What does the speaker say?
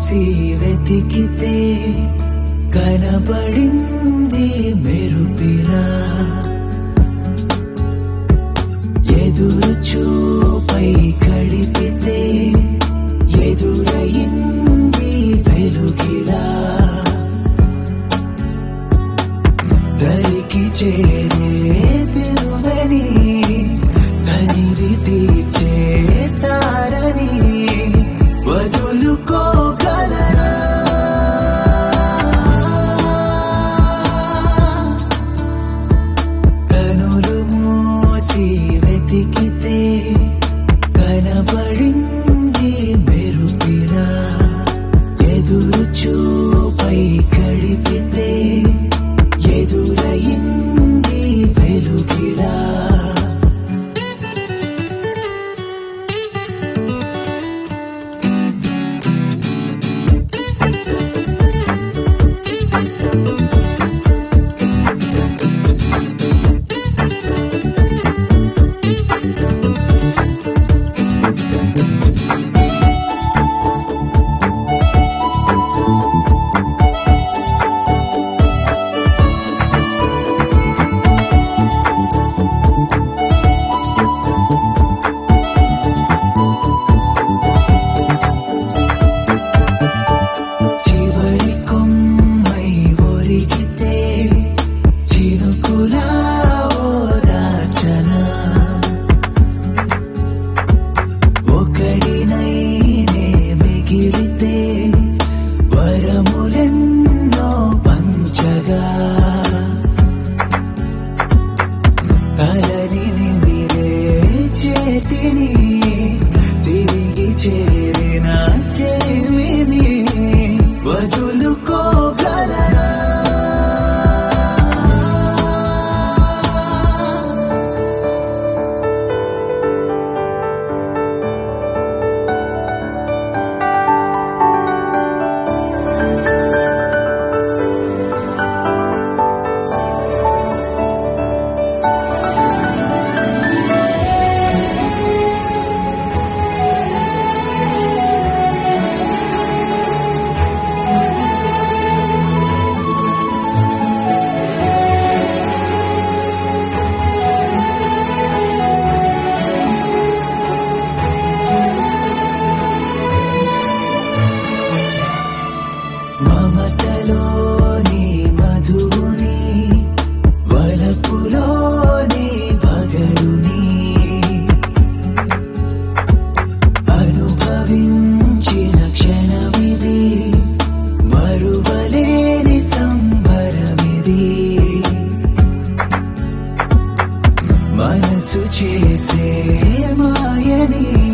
మూసి వెతికితే కనబడింది మెరుపిరా ఎదురు చూపై కడిపితే ఎదురయింది వెలుగిలా దరికి చేరే పిలువని తనివి తీర్చే తారని వదులుకోగలరా కనులు మూసి వెతికితే కనబడింది మెరుపిరా ఎదురు చూపై కడిపితే ఎదురయింది వెలుగిరా చివరి కొమ్మై ఒరిగితే చినుకులా ఓదార్చనా ఒకరినైనే మిగిలితే వరములెన్నో పంచగా తలని నిమిరే చేతిని తిరిగి చేరిన చెవిని వదులుకోగలరా మమతలోని మధుని వలపులోని పగరుని అనుభవించిన క్షణమిది మరువలేని సంబరమిది మనసు చేసే మాయని